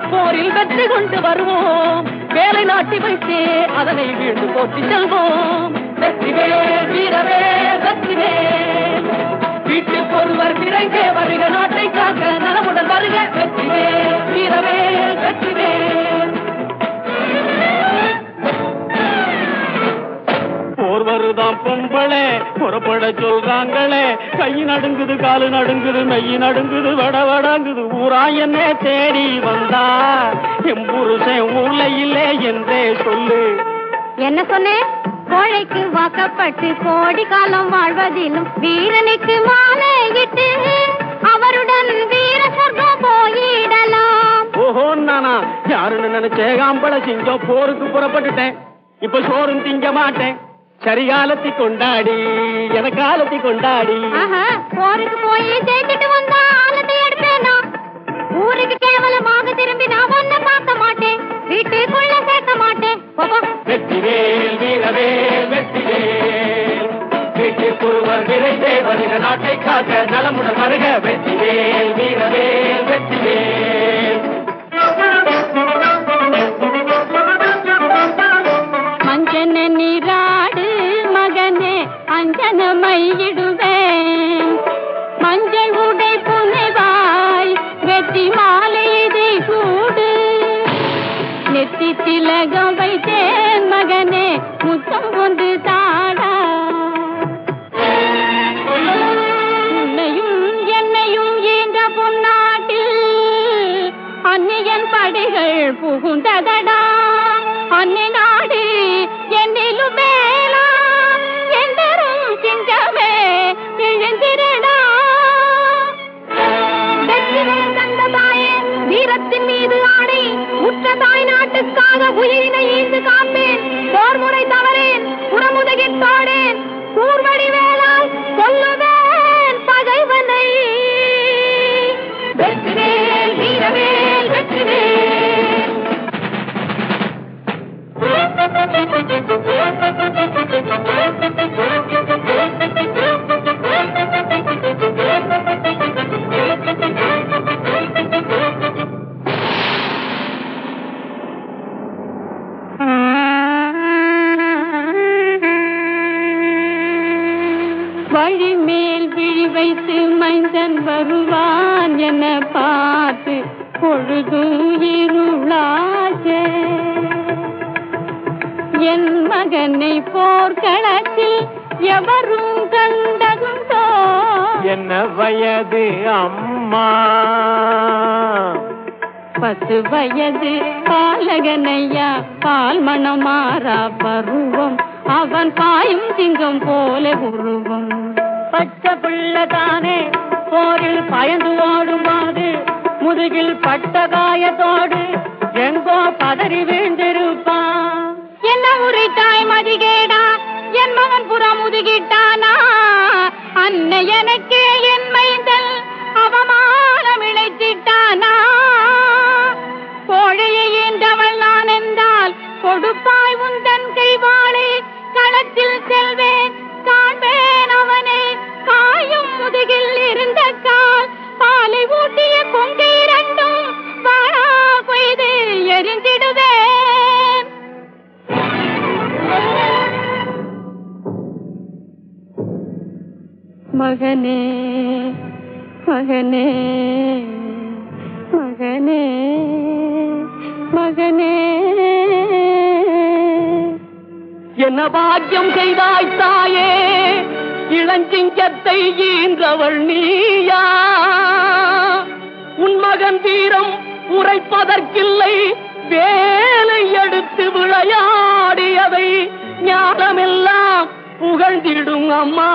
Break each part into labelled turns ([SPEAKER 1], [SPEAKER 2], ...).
[SPEAKER 1] போரில் வெற்றி கொண்டு வருவோம் வேலை நாட்டி வைத்தே அதனை வீழ்ந்து போற்றி செல்வோம் வெற்றிவேல் வீரவே வெற்றிவேல் வீட்டில் ஒருவர் விரைந்தே வருக நாட்டை காக்க நலமுடன் வருக வெற்றிவேல் வீரவே வெற்றிவேல்
[SPEAKER 2] போர் வருதாம் பொம்பளே புறப்பட சொல்றாங்களே கை நடுங்குது காலு நடுங்குது மெய் நடுங்குது வட வடங்குது ஊரா என்ன தேடி வந்தா என் புருஷன் ஊர்ல இல்லை என்றே சொல்லு
[SPEAKER 3] என்ன சொன்னேன் கோழைக்கு வாக்கப்பட்டு கோடி காலம் வாழ்வதிலும் வீரனுக்கு மாலையிட்டு அவருடன் வீர சொர்க்கம் போயிடலாம்
[SPEAKER 2] ஓஹோ நானா யாருன்னு நினைச்சே ஆம்பளை சிங்கம் போருக்கு புறப்பட்டுட்டேன் இப்ப சோறும் திங்க மாட்டேன் சரிகாலத்தி கொண்டாடி எனக்காலத்தி கொண்டாடி
[SPEAKER 3] ஆஹா, போருக்கு போய் ஜெயிச்சுட்டு வந்தா ஆலத்தை எடுப்பேனா ஊருக்கு கேவலமாக திரும்பி நான் ஒன்ன பார்க்க மாட்டேன் வீட்டுக்குள்ள சேர்க்க மாட்டேன் போ, போ.
[SPEAKER 2] வெற்றிவேல் வீரவேல் வெற்றிவேல் வீட்டிற்குருவர் விரைந்தே வருக நாட்டை காக்க நலமுடன் வருக வெற்றிவேல் வீரவேல் வெற்றிவேல்
[SPEAKER 3] மஞ்சன நீராடு மகனே அஞ்சன மையிடுவேன் மஞ்சள் உடை புனைவாய் வெற்றி மாலை இதை கூடு நெத்தி திலகம் வைத்தேன் மகனே முத்தம் கொண்டு தாடா உன்னையும் என்னையும் ஈன்ற பொன்னாட்டில் அன்னையன் படைகள் புகுந்ததடா அன்னை நாடு என்னிலும் மேலா எந்தரும் சிங்கமே எழுந்திரடா வெற்றிவேல் தந்த தாயே வீரத்தின் மீது ஆணை உற்ற தாய் நாட்டுக்காக உயிரினை ஈந்து காப்பேன் போர் முறை தவறேன் புறமுதுகில் தோடேன் கூர்வடி வேளால் கொல்லுவேன் பகைவனை வெற்றிவேல் வீரவேல் வெற்றிவேல் வழிமேல் விழி வைத்து மைந்தன் வருவான் என பார்த்து பொழுதும் இருளாச்சே என் மகனை போர்க்களத்தில் எவரும் கண்டதுண்டோ
[SPEAKER 2] என்ன வயது அம்மா
[SPEAKER 3] பத்து வயது பாலகனையா பால் மணமாறா பருவம் அவன் பாயும் சிங்கம் போல உருவம்
[SPEAKER 1] பச்சை பிள்ளை தானே போரில் பயந்து ஓடும்போது முதுகில் பட்ட காயத்தோடு எங்கோ பதறி வீழ்ந்திருப்பான்
[SPEAKER 3] என்ன உரைத்தாய் மதிகேடா என் மகன் புறம் முதுகிட்டானா அன்னை எனக்கு என் மைந்தல் அவமானம் இழைத்திட்டானா கோழையை ஈன்றவள் நான் என்றால் கொடுப்பாய் உந்தன் கைவாளை களத்தில் செல்வேன் காண்பேன் அவனை காயும் முதுகில் இருந்த கால் பாலை ஊட்டிய கொங்கை இரண்டும் வாழா கொய்து எரிந்திடுவேன் மகனே மகனே மகனே மகனே
[SPEAKER 1] என்ன பாக்கியம் செய்தாய் தாயே இளஞ்சிங்கத்தை ஈன்றவள் நீயா உன் மகன் வீரம் உரைப்பதற்கில்லை வேலை எடுத்து விளையாடியதை ஞானமெல்லாம் புகழ்ந்திடும் அம்மா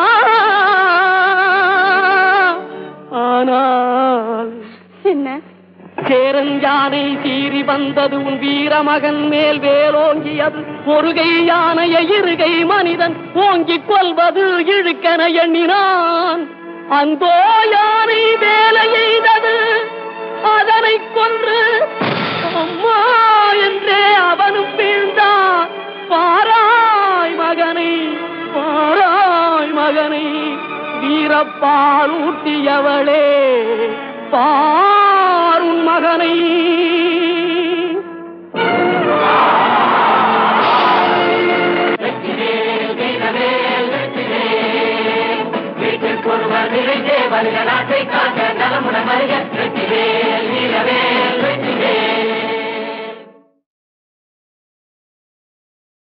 [SPEAKER 1] ஆனால்
[SPEAKER 3] என்ன
[SPEAKER 1] சேரன் யானை சீறி வந்தது உன் வீரமகன் மேல் வேலோங்கியது ஒருகை யானையை இருகை மனிதன் ஓங்கிக் கொள்வது இழுக்கென எண்ணினான் அந்தோ யானை வேலை எய்தது அதனை கொன்று அம்மா என்றே அவனும் வீழ்ந்தான் பாராய் மகனை பாராய் மகனை வீரப்பால் ஊட்டியவளே பா